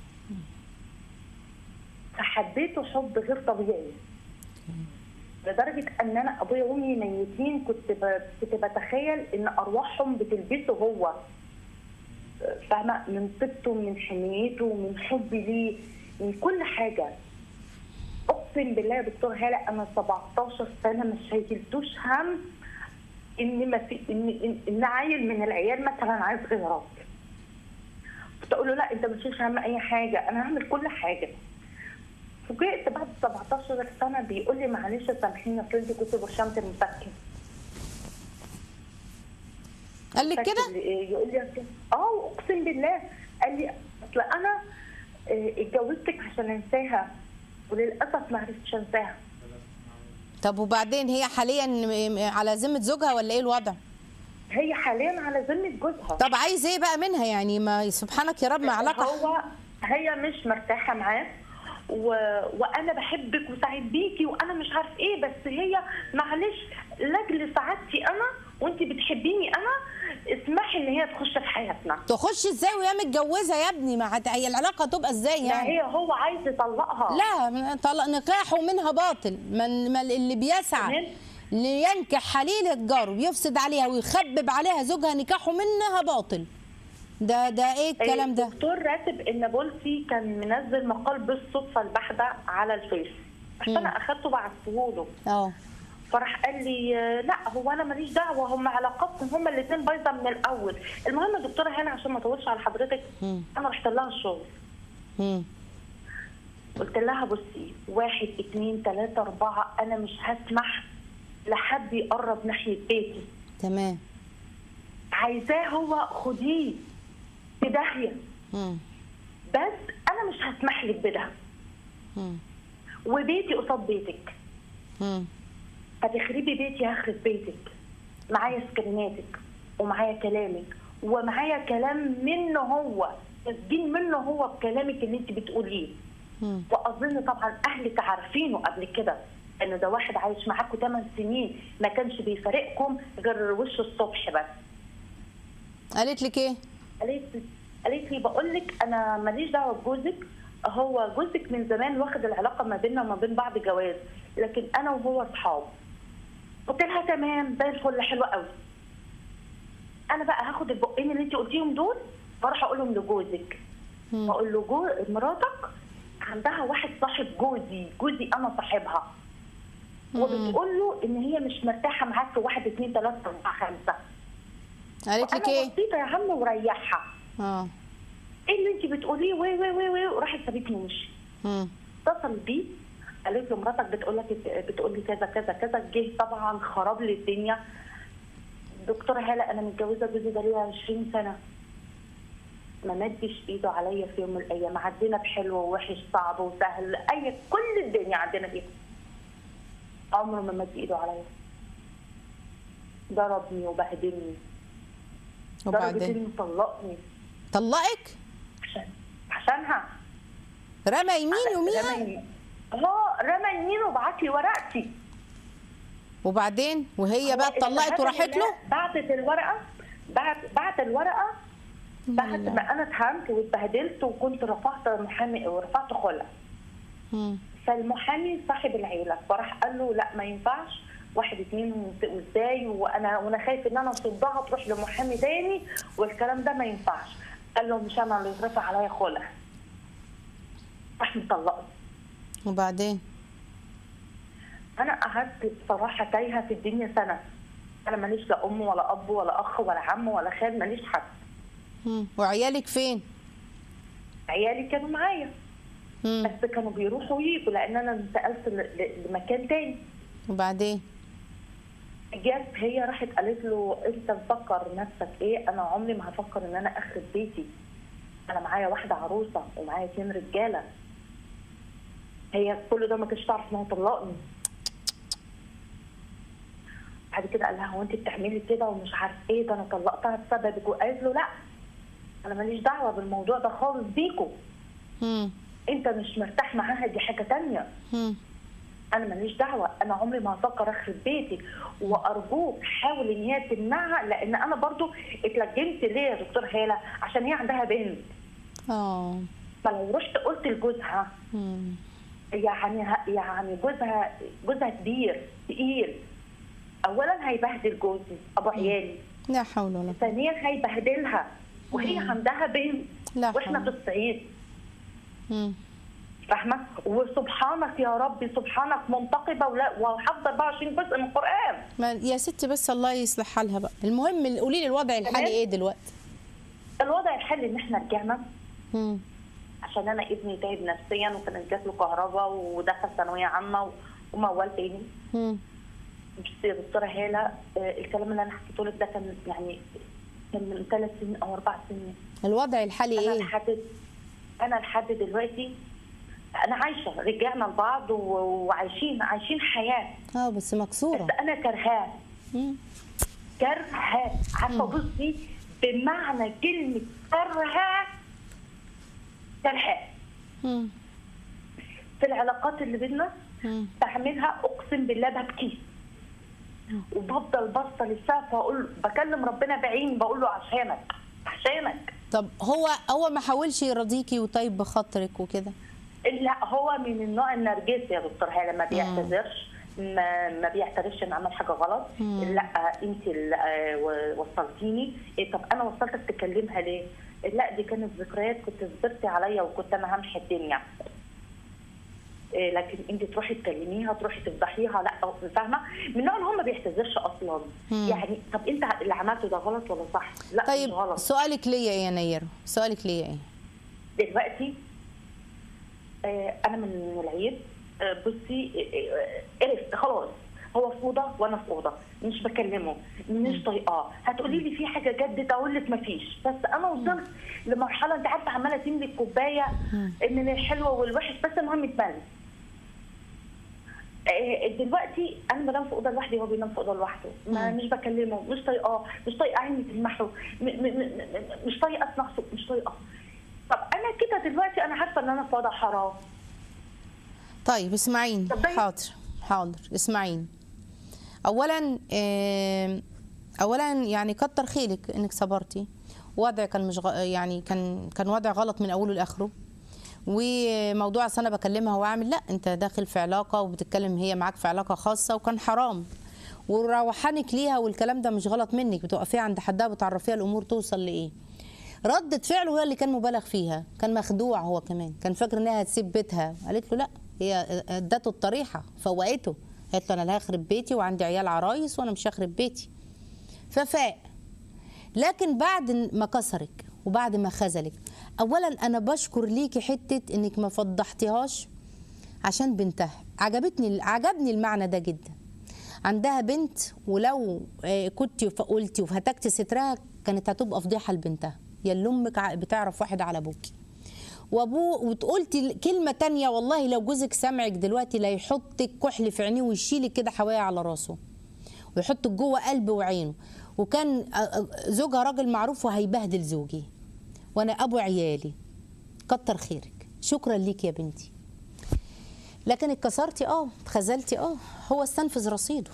فحبيته حب غير طبيعي لدرجه ان انا ابويا وامي ميتين كنت ب- كنت بتخيل ان ارواحهم بتلبسه هو فاهمه من طيبته من حنيته من حبي ليه من كل حاجه اقسم بالله يا دكتور هاله انا 17 سنه ما شايلتوش هم ان ما في ان ان, إن عيل من العيال مثلا عايز غيرات كنت اقول له لا انت ما تشيلش هم اي حاجه انا هعمل كل حاجه فوجئت بعد 17 سنه بيقول لي معلش سامحيني اصل انت كنت برشامه المسكن قال لك كده فاكر يقول لي أصل- اه اقسم بالله قال لي اصل انا آه، اتجوزتك عشان انساها وللاسف ما عرفتش انساها طب وبعدين هي حاليا م- م- على ذمه زوجها ولا ايه الوضع هي حاليا على ذمه جوزها طب عايز ايه بقى منها يعني ما سبحانك يا رب ما علاقه هو هي مش مرتاحه معاه و... وانا بحبك وسعيد بيكي وانا مش عارف ايه بس هي معلش لاجل سعادتي انا وانت بتحبيني انا اسمحي ان هي تخش في حياتنا تخش ازاي وهي متجوزه يا ابني ما هت- هي العلاقه تبقى ازاي لا يعني هي هو عايز يطلقها لا طلق نكاحه منها باطل من من اللي بيسعى تمام. لينكح حليلة جاره ويفسد عليها ويخبب عليها زوجها نكاحه منها باطل ده ده ايه الكلام ده الدكتور راتب النابلسي كان منزل مقال بالصدفه البحته على الفيس فانا اخدته بعته له اه فراح قال لي آه، لا هو انا ماليش دعوه هم علاقاتهم هم الاثنين بايظه من الاول المهم يا دكتوره هنا عشان ما اطولش على حضرتك مم. انا رحت لها الشغل مم. قلت لها بصي واحد اتنين تلاته اربعه انا مش هسمح لحد يقرب ناحيه بيتي تمام عايزاه هو خديه في داهيه مم. بس انا مش هسمح لك بده مم. وبيتي قصاد بيتك مم. هتخربي بيتي هخرب بيتك معايا سكريناتك ومعايا كلامك ومعايا كلام منه هو تسجيل منه هو بكلامك اللي انت بتقوليه مم. واظن طبعا اهلك عارفينه قبل كده ان ده واحد عايش معاكم 8 سنين ما كانش بيفارقكم غير وش الصبح بس قالت لك ايه قالت قالت لي بقول لك انا ماليش دعوه بجوزك هو جوزك من زمان واخد العلاقه ما بيننا وما بين بعض جواز لكن انا وهو اصحاب قلت لها تمام زي الفل حلوه قوي انا بقى هاخد البقين اللي انت قلتيهم دول واروح اقولهم لجوزك مم. واقول له جو مراتك عندها واحد صاحب جوزي جوزي انا صاحبها وبتقول له ان هي مش مرتاحه معاك في واحد اتنين تلاته اربعه خمسه قالت لك انا ايه بسيطه يا عم وريحها اه ايه اللي انت بتقوليه وي وي وي وي وراحت سابتني ومشي مم. اتصل بيه قالت له مراتك بتقول لك بتقول لي كذا كذا كذا جه طبعا خرب لي الدنيا دكتوره هاله انا متجوزه جوزي ده ليا 20 سنه ما مدش ايده عليا في يوم من الايام عدينا بحلو ووحش صعب وسهل اي كل الدنيا عندنا فيها عمره ما مد ايده عليا ضربني وبهدلني درجه وبعدين انه طلقني طلقك عشان عشانها رمى يمين وميها رمى اه رمى يمين وبعت لي ورقتي وبعدين وهي بقى هو اتطلقت الشهادة وراحت لله له بعتت الورقه بعت بعت الورقه بعد لله. ما انا اتهمت واتبهدلت وكنت رفعت محامي ورفعت خلع مم. فالمحامي صاحب العيله فراح قال له لا ما ينفعش واحد اتنين وازاي وانا وانا خايف ان انا اصدها تروح لمحامي تاني والكلام ده ما ينفعش قال له مش انا اللي يترفع عليا خلع راح مطلقني وبعدين انا قعدت بصراحه تايهه في الدنيا سنه انا ماليش لا ام ولا اب ولا اخ ولا عم ولا خال ماليش حد مم. وعيالك فين عيالي كانوا معايا مم. بس كانوا بيروحوا ويجوا لان انا انتقلت ل- ل- لمكان تاني وبعدين جت هي راحت قالت له انت مفكر نفسك ايه انا عمري ما هفكر ان انا اخرب بيتي انا معايا واحده عروسه ومعايا اتنين رجاله هي كل ده ما كانتش تعرف انها طلقني بعد كده قال لها هو انت بتعملي كده ومش عارف ايه ده انا طلقتها بسببك وقالت له لا انا ماليش دعوه بالموضوع ده خالص بيكو مم. انت مش مرتاح معاها دي حاجه تانية مم. انا ماليش دعوه انا عمري ما هفكر اخرب بيتي وارجوك حاول ان هي تمنعها لان انا برضو اتلجمت ليه يا دكتور هاله عشان هي عندها بنت اه فلو رحت قلت لجوزها مم. يعني ه- يعني جوزها جوزها كبير تقيل اولا هيبهدل جوزي ابو عيالي لا حول ولا قوة ثانيا هيبهدلها وهي عندها بنت لا واحنا حول. في الصعيد مم. فاهمه وسبحانك يا ربي سبحانك منتقبه ولا وحافظه 24 جزء من القران ما يا ستي بس الله يصلح حالها بقى المهم قولي لي الوضع الحالي تمام. ايه دلوقتي الوضع الحالي ان احنا رجعنا مم. عشان انا ابني تعب نفسيا وكانت جات له كهرباء ودخل ثانويه عامه وموال تاني مم. بس يا دكتوره هاله آه، الكلام اللي انا حكيته لك ده كان يعني كان من ثلاث سنين او اربع سنين الوضع الحالي انا ايه لحد انا لحد دلوقتي انا عايشه رجعنا لبعض و- وعايشين عايشين حياه اه بس مكسوره بس انا كرهاه مم. كرهاه عارفه بصي بمعنى كلمه كرهاه كرهاه مم. في العلاقات اللي بينا مم. بعملها اقسم بالله ببكي وبفضل باصه للسقف واقول بكلم ربنا بعيني بقول له عشانك عشانك طب هو هو ما حاولش يرضيكي وطيب بخاطرك وكده لا هو من النوع النرجسي يا دكتور هاله ما بيعتذرش ما, ما بيعترفش ان عمل حاجه غلط لا انت اللي آه، و- وصلتيني إيه طب انا وصلتك تكلمها ليه؟ لا دي كانت ذكريات كنت صبرتي عليا وكنت انا همحي الدنيا إيه لكن انت تروحي تكلميها تروحي تفضحيها لا فاهمه من النوع اللي هو ما بيعتذرش اصلا يعني طب انت اللي عملته ده غلط ولا صح؟ لا مش طيب غلط سؤالك ليا ايه يا نيرو سؤالك ليا ايه دلوقتي آه، انا من العيد آه، بصي آه، آه، عرفت خلاص هو في اوضه وانا في اوضه مش بكلمه مش طايقاه هتقولي لي في حاجه جدت اقول لك مفيش بس انا وصلت لمرحله انت عارفه عماله تملي الكوبايه من الحلو والوحش بس المهم تبان آه، دلوقتي انا بنام في اوضه لوحدي وهو بينام في اوضه لوحده ما مش بكلمه مش طايقاه مش طايقه عيني تلمحه م- م- م- م- مش طايقه نفسه مش طايقه طب انا كده دلوقتي انا عارفه ان انا في وضع حرام طيب اسمعيني طب ده- حاضر حاضر اسمعيني اولا آم، اولا يعني كتر خيرك انك صبرتي وضع كان مش غ... يعني كان كان وضع غلط من اوله لاخره وموضوع أصل انا بكلمها واعمل لا انت داخل في علاقه وبتتكلم هي معاك في علاقه خاصه وكان حرام وروحانك ليها والكلام ده مش غلط منك بتوقفيها عند حدها بتعرفيها الامور توصل لايه ردة فعله هي اللي كان مبالغ فيها كان مخدوع هو كمان كان فاكر انها هتسيب بيتها قالت له لا هي ادته الطريحه فوقته قالت له انا لا هخرب بيتي وعندي عيال عرايس وانا مش هخرب بيتي ففاق لكن بعد ما كسرك وبعد ما خذلك اولا انا بشكر ليكي حته انك ما فضحتيهاش عشان بنتها عجبتني عجبني المعنى ده جدا عندها بنت ولو آه، كنت قلتي وهتكتي سترها كانت هتبقى فضيحه لبنتها يا اللي امك ع- بتعرف واحد على ابوكي وابوه وتقولتي كلمه تانية والله لو جوزك سامعك دلوقتي لا يحطك كحل في عينيه ويشيلك كده حوايه على راسه ويحطك جوه قلبه وعينه وكان آه، آه، زوجها راجل معروف وهيبهدل زوجي وانا ابو عيالي كتر خيرك شكرا ليك يا بنتي لكن اتكسرتي اه اتخذلتي اه هو استنفذ رصيده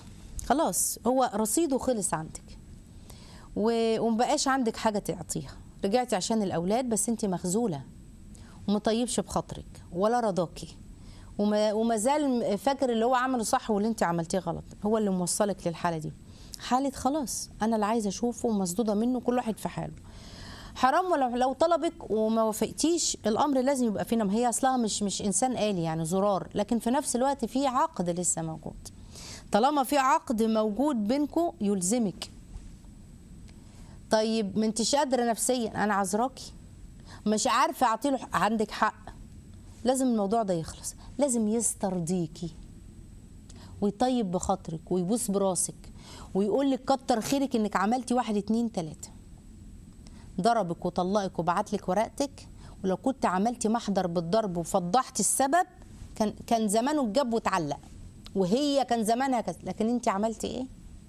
خلاص هو رصيده خلص عندك و- ومبقاش عندك حاجه تعطيها رجعتي عشان الاولاد بس انت مخذوله ومطيبش بخاطرك ولا رضاكي وما, وما زال فاكر اللي هو عمله صح واللي انت عملتيه غلط هو اللي موصلك للحاله دي حاله خلاص انا اللي عايزه اشوفه ومصدوده منه كل واحد في حاله حرام ولو لو طلبك وما وافقتيش الامر لازم يبقى فينا ما هي اصلها مش مش انسان آلي يعني زرار لكن في نفس الوقت في عقد لسه موجود طالما في عقد موجود بينكم يلزمك طيب ما انتش قادره نفسيا انا عذراكي مش عارفه اعطيله حق- عندك حق لازم الموضوع ده يخلص لازم يسترضيكي ويطيب بخاطرك ويبوس براسك ويقول لك كتر خيرك انك عملتي واحد اتنين تلاته ضربك وطلقك وبعت لك ورقتك ولو كنت عملتي محضر بالضرب وفضحتي السبب كان كان زمانه اتجاب واتعلق وهي كان زمانها كذا لكن انت عملتي ايه؟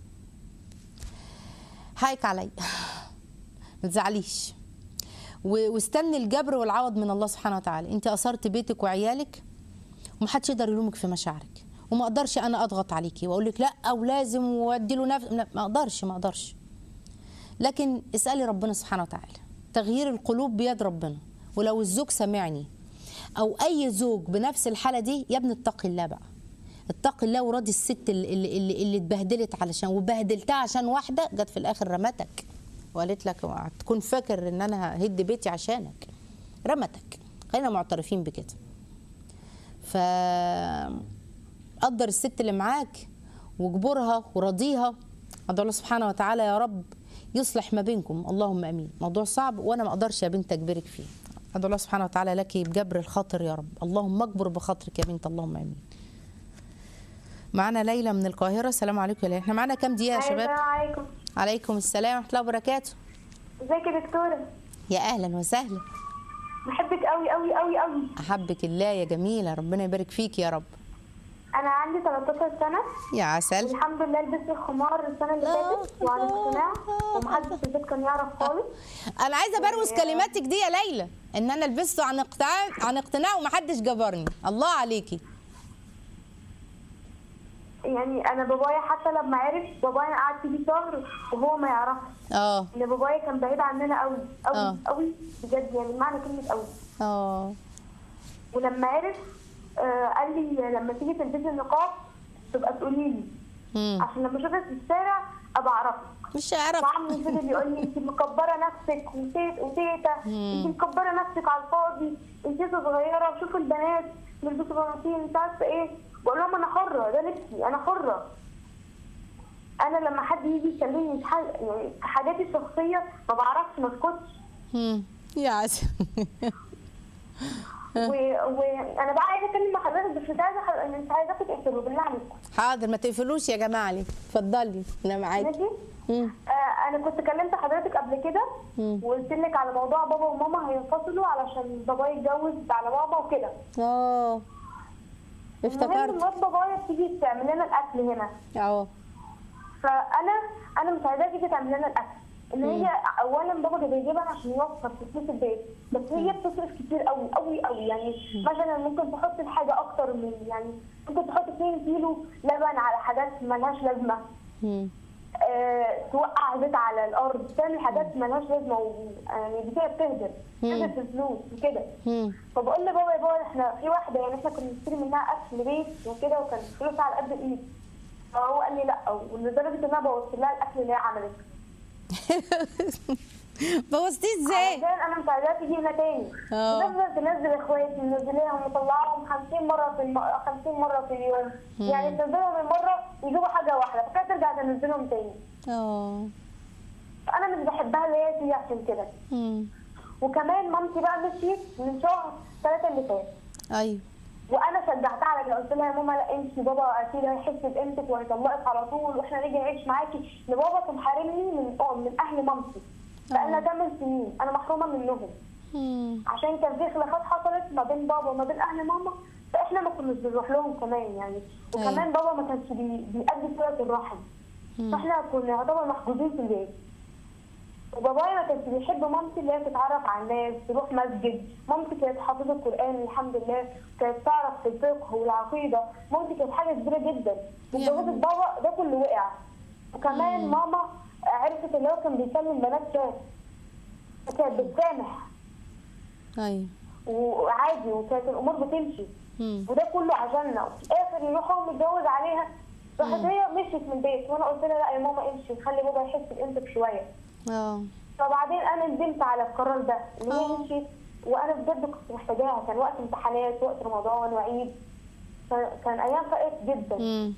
حقك عليا ما تزعليش و- واستني الجبر والعوض من الله سبحانه وتعالى انت اثرت بيتك وعيالك ومحدش يقدر يلومك في مشاعرك وما اقدرش انا اضغط عليكي واقول لك لا ولازم وادي له نفس لا، ما اقدرش ما اقدرش لكن اسالي ربنا سبحانه وتعالى تغيير القلوب بيد ربنا ولو الزوج سمعني او اي زوج بنفس الحاله دي يا ابني اتقي الله بقى اتقي الله وراضي الست اللي, اللي, اللي, اللي اتبهدلت علشان وبهدلتها عشان واحده جت في الاخر رمتك وقالت لك اوعى تكون فاكر ان انا هد بيتي عشانك رمتك خلينا معترفين بكده ف قدر الست اللي معاك واجبرها وراضيها ادعو الله سبحانه وتعالى يا رب يصلح ما بينكم اللهم امين موضوع صعب وانا ما اقدرش يا بنت اجبرك فيه ادعو الله سبحانه وتعالى لك بجبر الخاطر يا رب اللهم اجبر بخاطرك يا بنت اللهم امين معانا ليلى من القاهره السلام عليكم يا ليلى احنا معانا كام دقيقه يا شباب السلام عليكم عليكم السلام ورحمه الله وبركاته ازيك يا دكتوره يا اهلا وسهلا بحبك قوي قوي قوي قوي احبك الله يا جميله ربنا يبارك فيك يا رب انا عندي 13 سنه يا عسل والحمد لله لبست الخمار السنه اللي فاتت وعن اقتناع ومحدش في البيت كان يعرف خالص انا عايزه بروز كلماتك دي يا ليلى ان انا لبسته عن اقتناع عن اقتناع ومحدش جبرني الله عليكي يعني انا بابايا حتى لما عرف بابايا قعد فيه شهر وهو ما يعرفش اه ان بابايا كان بعيد عننا قوي آه. قوي قوي بجد يعني معنى كلمه قوي اه ولما عرف آه قال لي لما تيجي تلبسي النقاب تبقى تقولي لي مم. عشان لما اشوفك في الشارع ابقى اعرفك مش هعرف وعمي فضل يقول لي انت مكبره نفسك وتيت وتيتا انت مكبره نفسك على الفاضي انت لسه صغيره وشوفوا البنات بيلبسوا بناطيل مش عارفه ايه بقول لهم انا حره ده لبسي انا حره انا لما حد يجي يكلمني في حاجه يعني في حاجاتي الشخصيه ما بعرفش ما اسكتش مم. يا عسل و- وانا بقى عايزه اتكلم مع حضرتك بس مش عايزه ح- مش عايزاكم تقفلوا بالله عليكم حاضر ما تقفلوش يا جماعه علي اتفضلي انا معاكي ماشي مم. آه، انا كنت كلمت حضرتك قبل كده مم. وقلت لك على موضوع بابا وماما هينفصلوا علشان بابا يتجوز على ماما وكده اه المهم افتكرت مرات بابايا بتيجي تعمل لنا الاكل هنا اه فانا انا مش عايزاها تيجي تعمل لنا الاكل ان هي اولا بابا كان بيجيبها عشان يوفر في فلوس البيت بس هي بتصرف كتير قوي قوي قوي يعني مثلا ممكن تحط الحاجه اكتر من يعني ممكن تحط 2 كيلو لبن على حاجات ملهاش لازمه مم. آه، توقع زيت على الارض تعمل حاجات ملهاش لازمه و- يعني دي كده بتهدر بتهدر في الفلوس وكده مم. فبقول لبابا يا بابا احنا في واحده يعني احنا كنا بنشتري منها اكل بيت وكده وكان فلوسها على قد الايد فهو قال لي لا ولدرجه ان انا بوظت لها الاكل اللي هي عملته بوظتيه ازاي عشان انا مش عايزاها تيجي هنا تاني اه. بتفضل تنزل اخواتي منزلاهم ومطلعاهم 50 مره في الم... 50 مره في اليوم يعني تنزلهم من مره يجيبوا حاجه واحده فكده ترجع تنزلهم تاني اه فانا مش بحبها اللي هي تيجي عشان كده مم. وكمان مامتي بقى مشيت من شهر ثلاثة اللي فات ايوه وانا شجعتها على كده قلت لها يا ماما لا انت بابا اكيد هيحس بقيمتك وهيطلقك على طول واحنا نيجي نعيش معاكي ان بابا كان حارمني من اه من اهل مامتي بقالنا 8 سنين انا محرومه منهم مم. عشان كان في خلافات حصلت ما بين بابا وما بين اهل ماما فاحنا ما كناش بنروح لهم كمان يعني وكمان أيوة. بابا ما كانش بي- بيأدي صله الرحم فاحنا كنا يعتبر محجوزين في البيت وبابايا ما كانش بيحب مامتي اللي هي تتعرف على الناس تروح مسجد مامتي كانت حافظه القران الحمد لله كانت تعرف في الفقه والعقيده مامتي كانت حاجه كبيره جدا وجوازة بابا ده كله وقع وكمان ماما عرفت اللي هو كان بيكلم بنات شات فكانت بتسامح ايوه وعادي وكانت الامور بتمشي مم. وده كله عشاننا وفي الاخر يروح هو متجوز عليها راحت هي مشيت من البيت وانا قلت لها لا يا ماما امشي خلي بابا يحس بقيمتك شويه اه فبعدين انا ندمت على القرار ده ان هي آه. مشيت وانا بجد كنت محتاجاها كان وقت امتحانات وقت رمضان وعيد فكان ايام فقت جدا مم.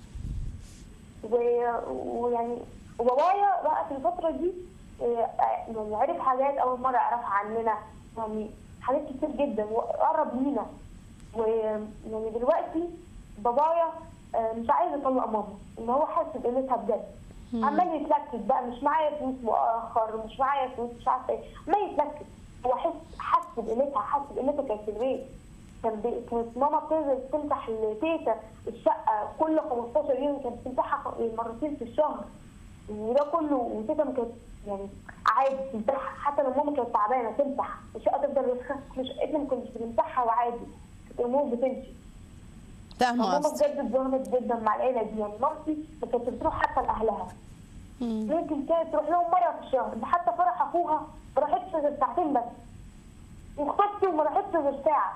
و- ويعني وبابايا بقى في الفترة دي آه، يعني عرف حاجات أول مرة يعرفها عننا يعني حاجات كتير جدا وقرب لينا ويعني دلوقتي بابايا آه، مش عايز يطلق ماما ان هو حاسس بقيمتها بجد عمال يتلكك بقى مش معايا فلوس مؤخر مش معايا فلوس مش عارفه ايه عمال يتلكك هو حس حس بقيمتها حس بقيمتها كانت في البيت كان بي... كانت ماما بتنزل تمسح لتيتا الشقه كل 15 يوم كانت بتمسحها مرتين في الشهر وده كله وتيتا ما كانت يعني عادي تمسحها حتى لو ماما كانت تعبانه تمسح الشقه تفضل وسخه مش شقتنا ما كنتش بتمسحها وعادي كانت الامور بتمشي فاهمه ماما قصدي بجد اتظلمت جدا مع العيله دي يعني مامتي ما كانتش بتروح حتى لاهلها مم. ممكن كانت تروح لهم مره في الشهر ده حتى فرح اخوها ما راحتش غير ساعتين بس وخطبتي وما راحتش غير ساعه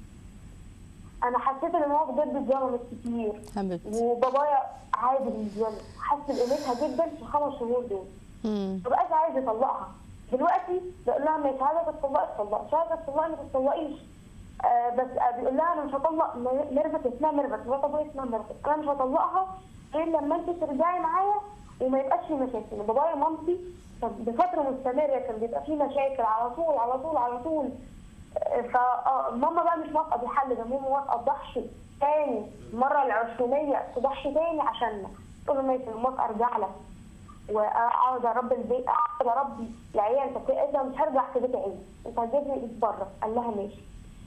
انا حسيت ان هو بجد اتظلمت كتير حبيبتي وبابايا عادي بالنسبه له حس بقيمتها جدا في الخمس شهور دول مم. ما بقاش عايز يطلقها دلوقتي بيقول لها مش عايزه تطلقي تطلقي مش عايزه تطلقي ما تطلقيش آه بس آه بيقول لها انا مش هطلق م- ميرفت اسمها ميرفت مرات ابويا اسمها ميرفت انا مش هطلقها غير لما انت ترجعي معايا وما يبقاش في مشاكل بابايا ومامتي كان بفتره مستمره كان بيبقى في مشاكل على طول على طول على طول فماما بقى مش موافقه بالحل ده ماما موافقه تضحي تاني المره العشرينيه تضحي تاني عشاننا تقول له ماشي أنا موافقه ارجع لك واقعد اربي البيت اقعد اربي العيال طب اذا مش هرجع في بيت عيلي انت هتجيب لي ايد بره قال لها ماشي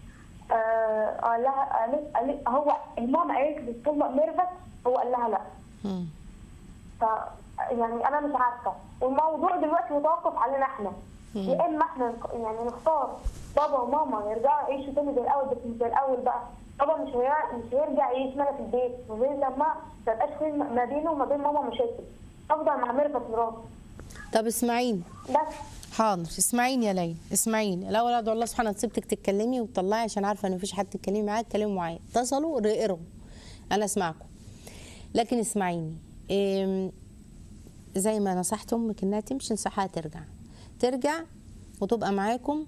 آه قال لها قالت قالت هو الماما قالت لي تطلق ميرفت هو قال لها لا مم. ف يعني انا مش عارفه والموضوع دلوقتي متوقف علينا احنا يا اما احنا نق- يعني نختار بابا وماما يرجعوا يعيشوا تاني زي الاول بس مش زي الاول بقى بابا مش هيرجع مش هيرجع يعيش معانا في البيت وغير لما ما يبقاش في ما بينه وما بين ماما مشاكل افضل مع ميرفت مراتي طب اسمعيني بس حاضر اسمعيني يا ليلى اسمعيني الاول ادعو الله سبحانه وتسيبتك تتكلمي وتطلعي عشان عارفه ان مفيش حد تتكلمي معاه اتكلموا معايا اتصلوا اقروا انا اسمعكم لكن اسمعيني إم، زي ما نصحت امك انها تمشي نصحها ترجع ترجع وتبقى معاكم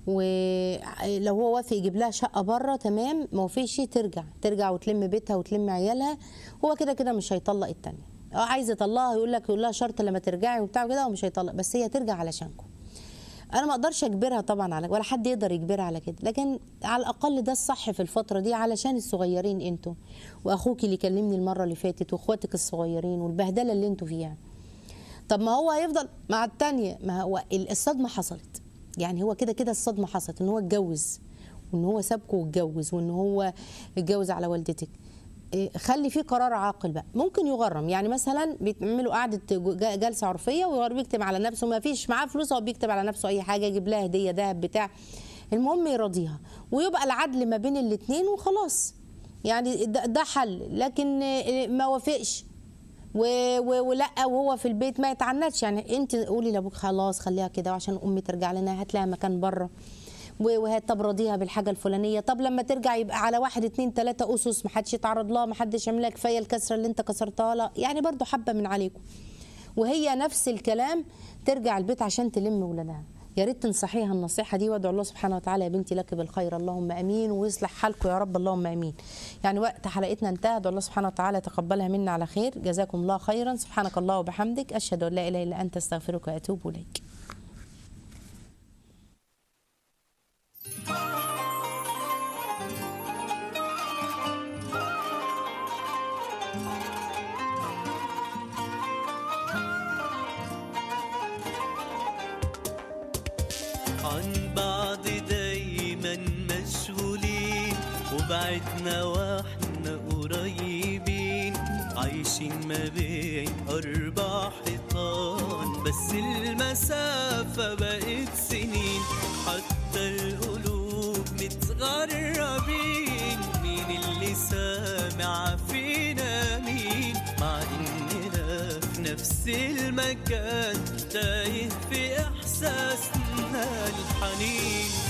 ولو هو وافق يجيب لها شقه بره تمام ما فيش ترجع ترجع وتلم بيتها وتلم عيالها هو كده كده مش هيطلق التانية اه عايز يطلقها يقول لك يقول لها شرط لما ترجعي وبتاع كده ومش هيطلق بس هي ترجع علشانكم انا ما اقدرش اجبرها طبعا على ولا حد يقدر يجبرها على كده لكن على الاقل ده الصح في الفتره دي علشان الصغيرين انتوا واخوك اللي كلمني المره اللي فاتت واخواتك الصغيرين والبهدله اللي انتوا فيها طب ما هو هيفضل مع التانية ما هو الصدمه حصلت يعني هو كده كده الصدمه حصلت ان هو اتجوز وان هو سابكوا واتجوز وان هو اتجوز على والدتك إيه، خلي فيه قرار عاقل بقى ممكن يغرم يعني مثلا بيعملوا قعده ج- جلسه عرفيه ويغرم يكتب على نفسه ما فيش معاه فلوس هو بيكتب على نفسه اي حاجه يجيب لها هديه ذهب بتاع المهم يراضيها ويبقى العدل ما بين الاثنين وخلاص يعني ده, ده حل لكن إيه، ما وافقش و- و- ولا وهو في البيت ما يتعنتش يعني انت قولي لابوك خلاص خليها كده وعشان امي ترجع لنا هات لها مكان بره و- وهات طب راضيها بالحاجه الفلانيه طب لما ترجع يبقى على واحد اتنين تلاته اسس ما حدش يتعرض لها ما حدش يعمل لها كفايه الكسره اللي انت كسرتها لها يعني برضو حبه من عليكم وهي نفس الكلام ترجع البيت عشان تلم ولادها يا ريت تنصحيها النصيحه دي وادعو الله سبحانه وتعالى يا بنتي لك بالخير اللهم امين ويصلح حالكم يا رب اللهم امين يعني وقت حلقتنا انتهى ادعو الله سبحانه وتعالى يتقبلها منا على خير جزاكم الله خيرا سبحانك الله وبحمدك اشهد ان لا اله الا انت استغفرك واتوب اليك عن بعض دايما مشغولين وبعدنا واحنا قريبين عايشين ما بين أربع حيطان بس المسافة بقت سنين حتى القلوب متغربين مين اللي سامع فينا مين مع إننا في نفس المكان تايه في إحساسنا الحنين